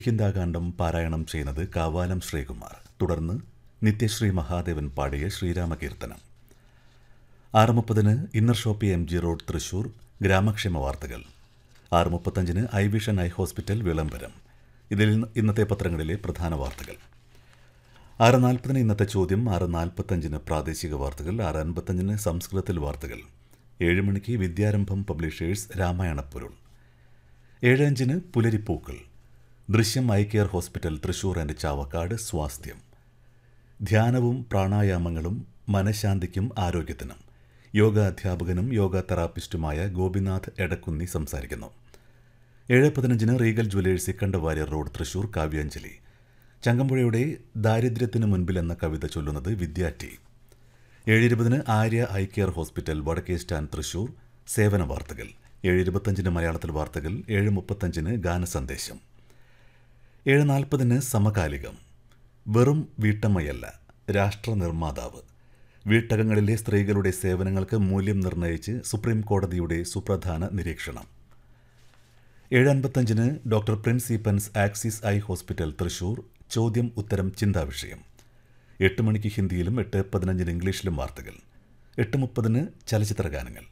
ഹിന്ദാകാന്ഡം പാരായണം ചെയ്യുന്നത് കാവാലം ശ്രീകുമാർ തുടർന്ന് നിത്യശ്രീ മഹാദേവൻ പാടിയ ശ്രീരാമകീർത്തനം ആറ് മുപ്പതിന് inner shoppy M G road Thrissur ഗ്രാമക്ഷേമ വാർത്തകൾ ആറ് മുപ്പത്തഞ്ചിന് ഐ വിഷൻ ഐ ഹോസ്പിറ്റൽ വിളംബരം ഇതിൽ ഇന്ന് ഇന്നത്തെ പത്രങ്ങളിലെ പ്രധാന വാർത്തകൾ ആറ് നാൽപ്പതിന് ഇന്നത്തെ ചോദ്യം ആറ് നാൽപ്പത്തഞ്ചിന് പ്രാദേശിക വാർത്തകൾ ആറ് അൻപത്തഞ്ചിന് സംസ്കൃതത്തിൽ വാർത്തകൾ ഏഴ് മണിക്ക് വിദ്യാരംഭം പബ്ലിഷേഴ്സ് രാമായണപ്പൊരുൾ ഏഴ് അഞ്ചിന് പുലരിപ്പൂക്കൾ ദൃശ്യം eye care hospital Thrissur and Chavakkad സ്വാസ്ഥ്യം ധ്യാനവും പ്രാണായാമങ്ങളും മനഃശാന്തിക്കും ആരോഗ്യത്തിനും യോഗ അധ്യാപകനും യോഗ തെറാപ്പിസ്റ്റുമായ ഗോപിനാഥ് എടക്കുന്നി സംസാരിക്കുന്നു ഏഴ് പതിനഞ്ചിന് regal jewellers Ikkanda Warrier road Thrissur കാവ്യാഞ്ജലി ചങ്ങമ്പുഴയുടെ ദാരിദ്ര്യത്തിനു മുൻപിൽ എന്ന കവിത ചൊല്ലുന്നത് വിദ്യാർത്ഥി ഏഴ് ഇരുപതിന് ആര്യ ഐ കെയർ ഹോസ്പിറ്റൽ വടക്കേ സ്റ്റാൻഡ് തൃശൂർ സേവന വാർത്തകൾ ഏഴ് ഇരുപത്തഞ്ചിന് മലയാളത്തിൽ വാർത്തകൾ ഏഴ് മുപ്പത്തഞ്ചിന് ഗാനസന്ദേശം ഏഴ് നാൽപ്പതിന് സമകാലികം വെറും വീട്ടമ്മയല്ല രാഷ്ട്ര നിർമ്മാതാവ് വീട്ടകങ്ങളിലെ സ്ത്രീകളുടെ സേവനങ്ങൾക്ക് മൂല്യം നിർണ്ണയിച്ച് സുപ്രീം കോടതിയുടെ സുപ്രധാന നിരീക്ഷണം ഏഴ് അൻപത്തഞ്ചിന് doctor Prince Eapen's axis eye hospital Thrissur ചോദ്യം ഉത്തരം ചിന്താവിഷയം എട്ട് മണിക്ക് ഹിന്ദിയിലും എട്ട് പതിനഞ്ചിന് ഇംഗ്ലീഷിലും വാർത്തകൾ എട്ട് മുപ്പതിന് ചലച്ചിത്ര ഗാനങ്ങൾ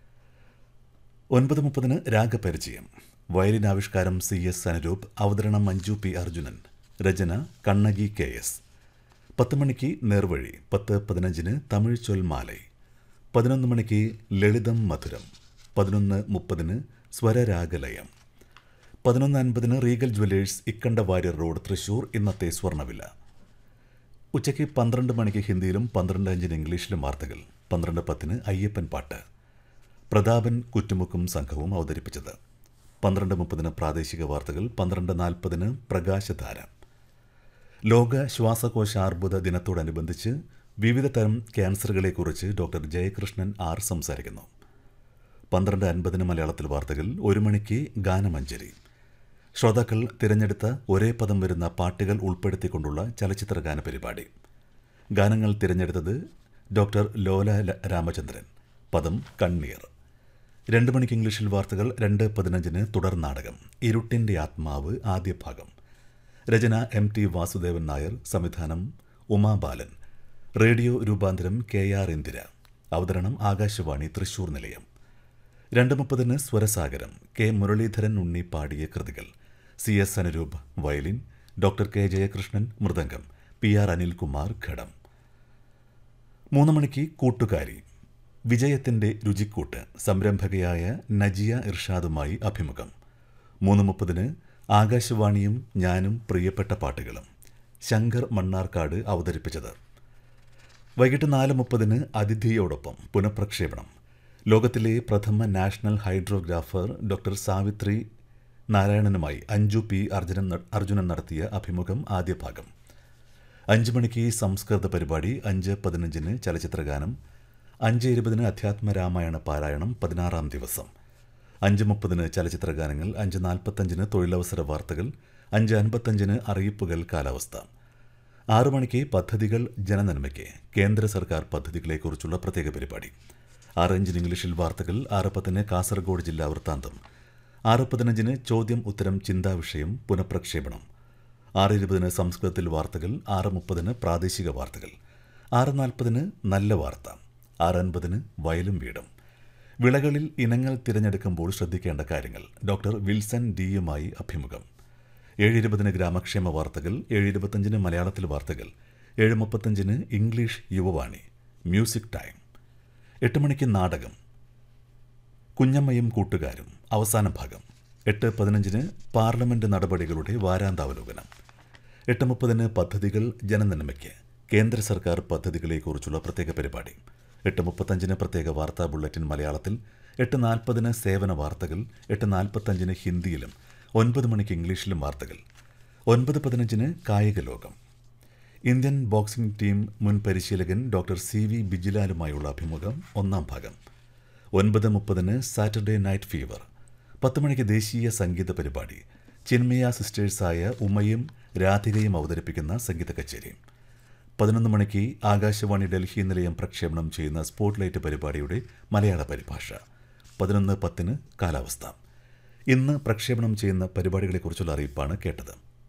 ഒൻപത് മുപ്പതിന് രാഗപരിചയം വയലിൻ ആവിഷ്കാരം സി എസ് അനുരൂപ് അവതരണം മഞ്ജു പി അർജുനൻ രചന കണ്ണകി കെ എസ് പത്ത് മണിക്ക് നേർവഴി പത്ത് പതിനഞ്ചിന് തമിഴ് ചൊൽമാലൈ പതിനൊന്ന് മണിക്ക് ലളിതം മധുരം പതിനൊന്ന് മുപ്പതിന് സ്വരരാഗലയം പതിനൊന്ന് അൻപതിന് regal jewellers Ikkanda Warrier road Thrissur ഇന്നത്തെ സ്വർണ്ണവില ഉച്ചയ്ക്ക് പന്ത്രണ്ട് മണിക്ക് ഹിന്ദിയിലും പന്ത്രണ്ട് അഞ്ചിന് ഇംഗ്ലീഷിലും വാർത്തകൾ പന്ത്രണ്ട് പത്തിന് അയ്യപ്പൻ പാട്ട് പ്രതാപൻ കുറ്റുമുക്കും സംഘവും അവതരിപ്പിച്ചത് പന്ത്രണ്ട് മുപ്പതിന് പ്രാദേശിക വാർത്തകൾ പന്ത്രണ്ട് നാൽപ്പതിന് പ്രകാശധാര ലോക ശ്വാസകോശ അർബുദ ദിനത്തോടനുബന്ധിച്ച് വിവിധ തരം ക്യാൻസറുകളെക്കുറിച്ച് ഡോക്ടർ ജയകൃഷ്ണൻ ആർ സംസാരിക്കുന്നു പന്ത്രണ്ട് അൻപതിന് മലയാളത്തിൽ വാർത്തകൾ ഒരു മണിക്ക് ഗാനമഞ്ജരി ശ്രോതാക്കൾ തിരഞ്ഞെടുത്ത ഒരേ പദം വരുന്ന പാട്ടുകൾ ഉൾപ്പെടുത്തിക്കൊണ്ടുള്ള ചലച്ചിത്ര ഗാന പരിപാടി ഗാനങ്ങൾ തിരഞ്ഞെടുത്തത് ഡോക്ടർ ലോല ല- രാമചന്ദ്രൻ പദം കണ്ണീർ രണ്ട് മണിക്ക് ഇംഗ്ലീഷിൽ വാർത്തകൾ രണ്ട് പതിനഞ്ചിന് തുടർ നാടകം ഇരുട്ടിൻ്റെ ആത്മാവ് ആദ്യ ഭാഗം രചന എം ടി വാസുദേവൻ നായർ സംവിധാനം ഉമാബാലൻ റേഡിയോ രൂപാന്തരം കെ ആർ ഇന്ദിര അവതരണം ആകാശവാണി തൃശൂർ നിലയം രണ്ട് മുപ്പതിന് സ്വരസാഗരം കെ മുരളീധരൻ ഉണ്ണി പാടിയ കൃതികൾ C S Anuroop violin doctor K Jayakrishnan mridangam P R Anilkumar ghatam മൂന്ന് മണിക്ക് കൂട്ടുകാരി വിജയത്തിൻ്റെ രുചിക്കൂട്ട് സംരംഭകയായ നജിയ ഇർഷാദുമായി അഭിമുഖം മൂന്ന് മുപ്പതിന് ആകാശവാണിയും ഞാനും പ്രിയപ്പെട്ട പാട്ടുകളും ശങ്കർ മണ്ണാർക്കാട് അവതരിപ്പിച്ചത് വൈകിട്ട് നാല് മുപ്പതിന് അതിഥിയോടൊപ്പം പുനഃപ്രക്ഷേപണം ലോകത്തിലെ പ്രഥമ നാഷണൽ ഹൈഡ്രോഗ്രാഫർ ഡോക്ടർ സാവിത്രി നാരായണനുമായി അഞ്ജു പി അർജുനൻ ന- അർജുനൻ നടത്തിയ അഭിമുഖം ആദ്യ ഭാഗം അഞ്ച് മണിക്ക് സംസ്കൃത പരിപാടി അഞ്ച് പതിനഞ്ചിന് ചലച്ചിത്രഗാനം അഞ്ച് ഇരുപതിന് അധ്യാത്മ രാമായണ പാരായണം പതിനാറാം ദിവസം അഞ്ച് മുപ്പതിന് ചലച്ചിത്രഗാനങ്ങൾ അഞ്ച് നാൽപ്പത്തഞ്ചിന് തൊഴിലവസര വാർത്തകൾ അഞ്ച് അൻപത്തഞ്ചിന് അറിയിപ്പുകൾ കാലാവസ്ഥ ആറു മണിക്ക് പദ്ധതികൾ ജനനന്മയ്ക്ക് കേന്ദ്ര സർക്കാർ പദ്ധതികളെക്കുറിച്ചുള്ള പ്രത്യേക പരിപാടി ആറ് അഞ്ചിന് ഇംഗ്ലീഷിൽ വാർത്തകൾ ആറ് പത്തിന് കാസർഗോഡ് ജില്ലാ വൃത്താന്തം ആറ് പതിനഞ്ചിന് ചോദ്യം ഉത്തരം ചിന്താവിഷയം പുനഃപ്രക്ഷേപണം ആറ് ഇരുപതിന് സംസ്കൃതത്തിൽ വാർത്തകൾ ആറ് മുപ്പതിന് പ്രാദേശിക വാർത്തകൾ ആറ് നാൽപ്പതിന് നല്ല വാർത്ത ആറ് അൻപതിന് വയലും വീടും വിളകളിൽ ഇനങ്ങൾ തിരഞ്ഞെടുക്കുമ്പോൾ ശ്രദ്ധിക്കേണ്ട കാര്യങ്ങൾ ഡോക്ടർ വിൽസൺ ഡിയുമായി അഭിമുഖം ഏഴ് ഇരുപതിന് ഗ്രാമക്ഷേമ വാർത്തകൾ ഏഴ് ഇരുപത്തഞ്ചിന് മലയാളത്തിൽ വാർത്തകൾ ഏഴ് മുപ്പത്തഞ്ചിന് ഇംഗ്ലീഷ് യുവവാണി മ്യൂസിക് ടൈം എട്ട് മണിക്ക് നാടകം കുഞ്ഞമ്മയും കൂട്ടുകാരും അവസാന ഭാഗം എട്ട് പതിനഞ്ചിന് പാർലമെന്റ് നടപടികളുടെ വാരാന്താവലോകനം എട്ട് മുപ്പതിന് പദ്ധതികൾ ജനനന്മയ്ക്ക് കേന്ദ്ര സർക്കാർ പദ്ധതികളെക്കുറിച്ചുള്ള പ്രത്യേക പരിപാടി എട്ട് മുപ്പത്തഞ്ചിന് പ്രത്യേക വാർത്താ ബുള്ളറ്റിൻ മലയാളത്തിൽ എട്ട് നാൽപ്പതിന് സേവന വാർത്തകൾ എട്ട് നാൽപ്പത്തഞ്ചിന് ഹിന്ദിയിലും ഒൻപത് മണിക്ക് ഇംഗ്ലീഷിലും വാർത്തകൾ ഒൻപത് പതിനഞ്ചിന് കായിക ലോകം ഇന്ത്യൻ ബോക്സിംഗ് ടീം മുൻ പരിശീലകൻ ഡോക്ടർ സി വി ബിജിലാലുമായുള്ള അഭിമുഖം ഒന്നാം ഭാഗം ഒൻപത് മുപ്പതിന് സാറ്റർഡേ നൈറ്റ് ഫീവർ പത്ത് മണിക്ക് ദേശീയ സംഗീത പരിപാടി ചിന്മയ സിസ്റ്റേഴ്സായ ഉമ്മയും രാധികയും അവതരിപ്പിക്കുന്ന സംഗീത കച്ചേരി പതിനൊന്ന് മണിക്ക് ആകാശവാണി ഡൽഹി നിലയം പ്രക്ഷേപണം ചെയ്യുന്ന സ്പോട്ട്ലൈറ്റ് പരിപാടിയുടെ മലയാള പരിഭാഷ പതിനൊന്ന് പത്തിന് കാലാവസ്ഥ ഇന്ന് പ്രക്ഷേപണം ചെയ്യുന്ന പരിപാടികളെക്കുറിച്ചുള്ള അറിയിപ്പാണ് കേട്ടത്